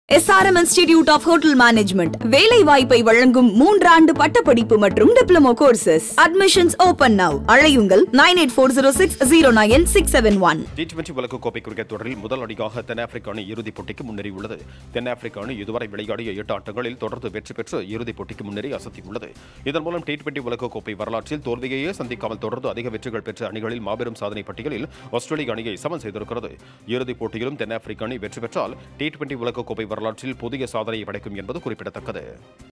SRM institute of hotel management வேலை வாய்ப்பை வழங்கும் மூன்றாண்டு பட்டப்படிப்பு மற்றும் diploma courses admissions open now அழையுங்கள் nine eight four zero six zero nine six seven one T twenty உலகக்கோப்பை கிரிக்கெட் தொடரில் முதல் அடியாக தென்னாப்பிரிக்க அணி இறுதிப் போட்டிக்கு முன்னேறியுள்ளது தென்னாப்பிரிக்க அணி இதுவரை விளையாடிய எட்டு ஆட்டங்களில் தொடர்ந்து வெற்றி பெற்று இறுதிப் போட்டிக்கு முன்னேறி அசத்தியுள்ளது இதன் மூலம் டி டுவெண்டி உலகக்கோப்பை வரலாற்றில் தோல்வியையே சந்திக்காமல் தொடர்ந்து அதிக வெற்றிகள் பெற்ற அணிகளில் மாபெரும் சாதனை பட்டியலில் ஆஸ்திரேலிய அணியை சமன் செய்திருக்கிறது இறுதிப் போட்டியிலும் தென்னாப்பிரிக்க அணி வெற்றி பெற்றால் டி டுவெண்டி உலகக்கோப்பை வரலாற்றில் புதிய சாதனையை படைக்கும் என்பது குறிப்பிடத்தக்கது